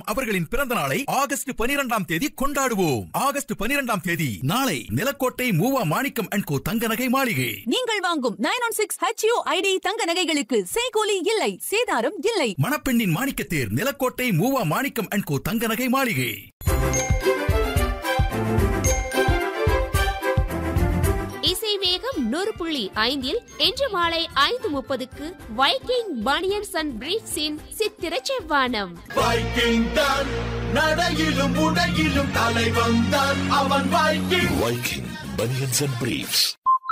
அவர்களின் பிறந்த நாளை ஆகஸ்ட் பனிரெண்டாம் தேதி கொண்டாடுவோம் ஆகஸ்ட் பனிரெண்டாம் தேதி நாளை நிலக்கோட்டை மூவா மாணிக்கம் அண்ட் கோ தங்க நகை மாளிகை நீங்கள் வாங்கும் nine one six HU ID தங்க நகைகளுக்கு செய்கூலி இல்லை சேதாரம் இல்லை மணப்பெண்ணின் மாணிக்கத்தேர் நிலக்கோட்டை மூவா மாணிக்கம் அண்ட் கோ தங்க நகை மாளிகை இசை வேகம் நூறு புள்ளி ஐந்தில் இன்று மாலை ஐந்து முப்பதுக்கு வைக்கிங் பனியன்ஸ் அண்ட் பிரீஃப்ஸின் சித்திர செவ்வானம் வைக்கிங் தான் நடையிலும் உடையிலும் தலைவன் தான் அவன் Viking Viking Bunions and Briefs.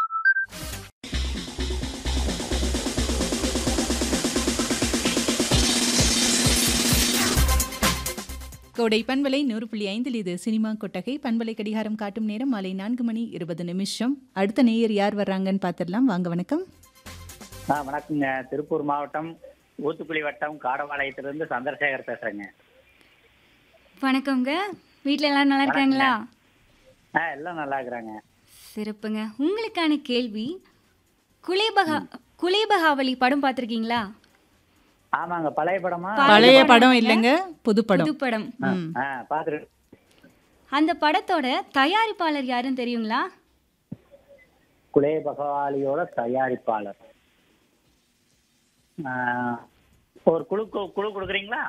கோடை பண்பலை நூறு புள்ளி ஐந்தில் இது சினிமா கொட்டகை பண்பலை கடிகாரம் காட்டும் நேரம் மாலை நான்கு மணி இருபது நிமிஷம் அடுத்த நேயர் யார் வர்றாங்கன்னு பார்த்துடலாம் வாங்க வணக்கம் ஆ வணக்கங்க திருப்பூர் மாவட்டம் ஊத்துக்குளி வட்டம் காடபாளையத்திலிருந்து சந்திரசேகர் பேசுறேங்க வணக்கங்க வீட்டில் எல்லாரும் நல்லா இருக்காங்களா ஆ எல்லாம் நல்லா இருக்கிறாங்க சிறப்புங்க உங்களுக்கான கேள்வி குலேபகா குலேபகாவலி படம் பார்த்துருக்கீங்களா ஆமாங்க பழைய படமா பழைய படம் இல்லைங்க புது படம் புது படம் ஆ பாத்துரு அந்த படத்தோட தயாரிப்பாளர் யாருன்னு தெரியுங்களா குலே பகவாலியோட தயாரிப்பாளர் ஆ, ஒரு குழு கு- குழு கொடுக்குறீங்களா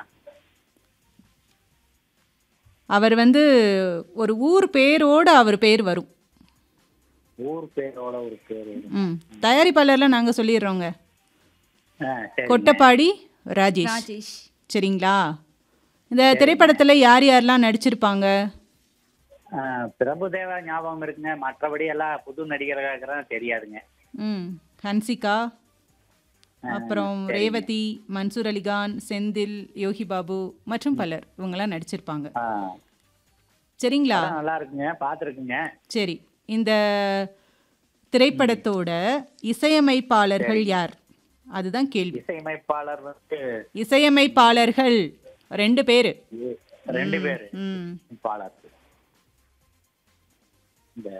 அவர் வந்து ஒரு ஊர் பேரோட அவர் பேர் வரும் ஊர் பேரோட ஒரு பேர் ம் தயாரிப்பாளர்லாம் நாங்கள் சொல்லிடுறோங்க ஆ சரி கொட்டப்பாடி ராஜேஷ் ராஜேஷ் சரிங்களா இந்த திரைப்படத்தில் யார் யாரெல்லாம் நடிச்சிருப்பாங்க ஆ, பிரபுதேவா ஞாபகம் இருக்குங்க மற்றபடி எல்லாம் புது நடிகர்களாக தெரியாதுங்க ம் ஹன்சிகா அப்புறம் ரேவதி மன்சூர் அலிகான் செந்தில் யோகி பாபு மற்றும் பலர் இவங்கெல்லாம் நடிச்சிருப்பாங்க ஆ, சரிங்களா படம் நல்லா இருக்குங்க பார்த்துருக்குங்க சரி இந்த திரைப்படத்தோட இசையமைப்பாளர்கள் யார் அதுதான் கேள்வி இசையமைப்பாளர் வந்து இசையமைப்பாளர்கள் ரெண்டு பேரு ரெண்டு பேரு ம் பாலார் இந்த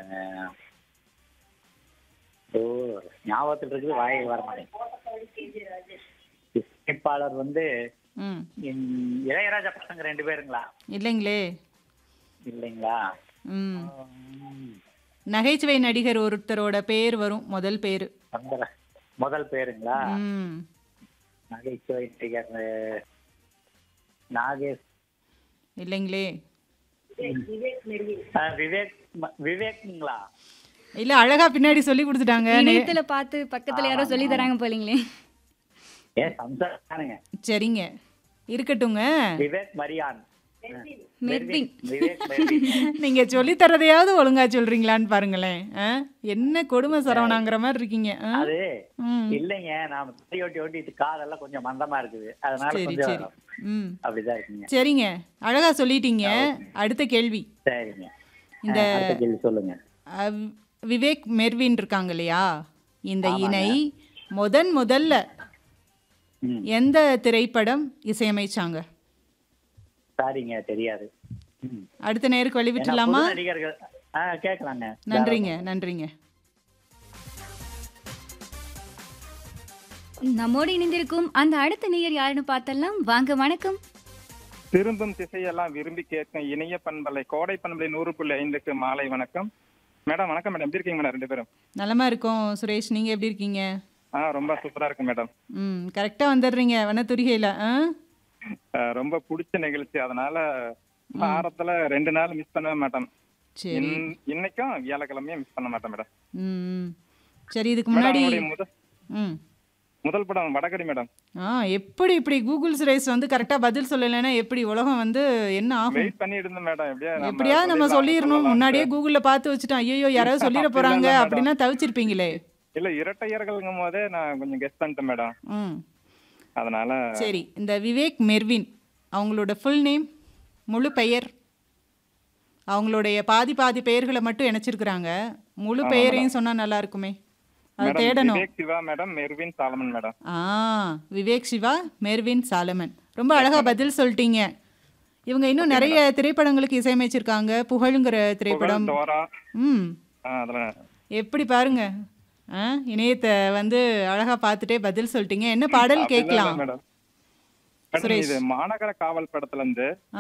ஓ ஞாபகத்தில் இருக்குது வாயை வர மாட்டேங்குது இசைப்பாளர் வந்து ம் இந்த இளையராஜா பசங்க ரெண்டு பேருங்களா இல்லைங்களே இல்லைங்களா ம் நகைச்சுவை நடிகர் ஒருத்தரோட பேர் வரும் முதல் பேர் சந்திர முதல் பேருங்களா ம் நகைச்சுவை நடிகர் அஹ், நாகேஷ் இல்லைங்களே அஹ், விவேக் ம- விவேக்குங்களா இல்ல அழகா பின்னாடி சொல்லி கொடுத்துட்டாங்க இணையத்துல பார்த்து பக்கத்துல யாரோ சொல்லி தராங்க போலீங்களே ஏ சம்சாருங்க சரிங்க இருக்கட்டுங்க விவேக் மரியான் மெர்வின் விவேக் மெர்வின் நீங்க சொல்லி தரதையாவது ஒழுங்கா சொல்றீங்களான்னு பாருங்களேன் ஆ? என்ன கொடுமை சரவணாங்கிற மாதிரி இருக்கீங்க ஆ? அது ம் இல்லைங்க நாம தடி ஓட்டி ஓட்டி இது காதெல்லாம் கொஞ்சம் மந்தமா இருக்குது அதனால சரி கொஞ்சம் சரி ம் அப்படிதான் இருக்குங்க சரிங்க அழகா சொல்லிட்டீங்க அடுத்த கேள்வி சரிங்க இந்த ஆ, அடுத்த கேள்வி சொல்லுங்க அஹ், விவேக் மெர்வின் இருக்காங்க இல்லையா இந்த இணை முதன் முதல்ல ம். எந்த திரைப்படம் இசையமைச்சாங்க சாரிங்க தெரியாது ம். அடுத்த நேருக்கு வழி ஏன்னா விட்டுலாமா புது நடிகர்கள் ஆ கேட்கலாங்க நன்றிங்க நன்றிங்க நம்மோடு இணைந்திருக்கும் அந்த அடுத்த நேயர் யாருன்னு பார்த்தலாம் வாங்க வணக்கம் திரும்பும் திசையெல்லாம் விரும்பி கேட்கும் இணைய பண்பலை கோடை பண்பலை நூறு புள்ளி ஐந்துக்கு மாலை வணக்கம் மேடம் வணக்கம் மேடம் எப்படி இருக்கீங்க மேடம் ரெண்டு பேரும் நலமா இருக்கோம் சுரேஷ் நீங்க எப்படி இருக்கீங்க ஆ ரொம்ப சூப்பரா இருக்கு மேடம் ம் கரெக்டா வந்துடுறீங்க வனத்துரிகையில ஆ ஆ, ரொம்ப பிடிச்ச நிகழ்ச்சி அதனால வாரத்துல ரெண்டு நாள் மிஸ் பண்ணவே மாட்டேன் சரி இன்- இன்னைக்கும் வியாழக்கிழமையும் மிஸ் பண்ண மாட்டேன் மேடம் ம் ம். சரி இதுக்கு மேடம் முன்னாடி உங்களுடைய முதல் ம் முதல் படம் வடகடி மேடம் ஆ எப்படி இப்படி கூகுள் சுரேஷ் வந்து கரெக்டா பதில் சொல்லலைன்னா எப்படி உலகம் வந்து என்ன ஆகும் வெயிட் பண்ணிட்டு இருந்தேன் மேடம் எப்படியா நம்ம எப்படியாவது நம்ம சொல்லிடலாம், சொல்லிடணும் சொல்லலாம். முன்னாடியே கூகுள்ல பார்த்து வச்சுட்டோம் ஐயோ யாராவது சொல்லிட அப்படி போறாங்க இல்ல, madam. அப்படின்னா தவிச்சிருப்பீங்களே இல்ல இரட்டையர்கள்ங்கும் போதே நான் கொஞ்சம் கெஸ் பண்ணிட்டேன் மேடம் ம் அதனால சரி இந்த விவேக் மெர்வின் அவங்களோட ஃபுல் நேம் முழு பெயர் அவங்களுடைய பாதி பாதி பெயர்களை மட்டும் இணைச்சிருக்கிறாங்க முழு பெயரையும் சொன்னா நல்லா இருக்குமே அதை மேடம் தேடணும் Vivek Siva madam Mervin Solomon madam ஆ விவேக் சிவா மெர்வின் சாலமன் ரொம்ப அழகா பதில் சொல்லிட்டீங்க இவங்க இன்னும் நிறைய திரைப்படங்களுக்கு இசையமைச்சிருக்காங்க புகழுங்கிற திரைப்படம் புகழ், டோரா ம் ஆ, அதெல்லாம் எப்படி பாருங்க ஆ இணையத்தை வந்து அழகா பார்த்துட்டே பதில் சொல்லிட்டீங்க என்ன பாடல் அப்படிலாம் இல்ல கேட்கலாம் மேடம் மேடம் சுரேஷ். இது மாநகர காவல் படத்துல இருந்து